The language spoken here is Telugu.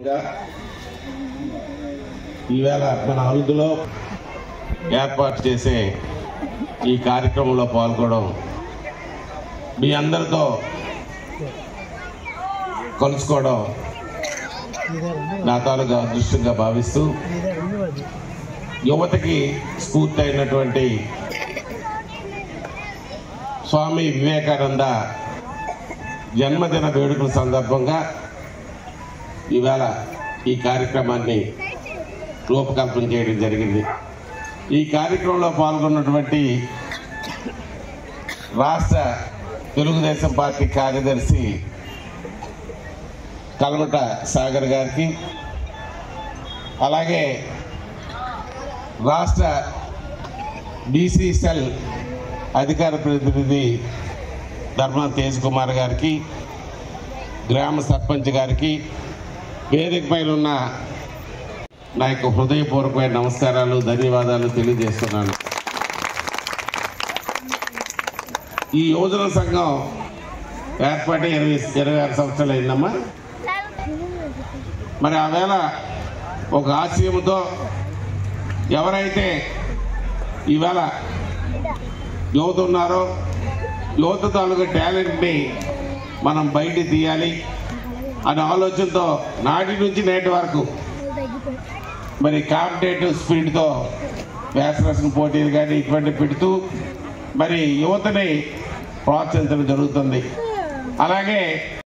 ఈవేళ మన అరుదులో ఏర్పాటు చేసే ఈ కార్యక్రమంలో పాల్గొనడం మీ అందరితో కలుసుకోవడం నా తాలూకా అదృష్టంగా భావిస్తూ యువతకి స్ఫూర్తి అయినటువంటి స్వామి వివేకానంద జన్మదిన వేడుకల సందర్భంగా ఈవేళ ఈ కార్యక్రమాన్ని రూపకల్పన చేయడం జరిగింది ఈ కార్యక్రమంలో పాల్గొన్నటువంటి రాష్ట్ర తెలుగుదేశం పార్టీ కార్యదర్శి కల్మట సాగర్ గారికి అలాగే రాష్ట్ర బీసీ సెల్ అధికార ప్రతినిధి ధర్మా తేజ్ కుమార్ గారికి గ్రామ సర్పంచ్ గారికి వేదిక పైన ఉన్న నా యొక్క హృదయపూర్వకమైన నమస్కారాలు ధన్యవాదాలు తెలియజేస్తున్నాను ఈ యువజన సంఘం ఏర్పాటు ఇరవై ఇరవై ఆరు సంవత్సరాలు అయిందమ్మా మరి ఆ వేళ ఒక ఆశయంతో ఎవరైతే ఈవేళ యువత ఉన్నారో యువత తాలూకా టాలెంట్ని మనం బయట తీయాలి అనే ఆలోచనతో నాటి నుంచి నేటి వరకు మరి కాంపిటేటివ్ స్పీడ్తో వ్యాసరసన పోటీలు కానీ ఇటువంటి పెడుతూ మరి యువతని ప్రోత్సహించడం జరుగుతుంది అలాగే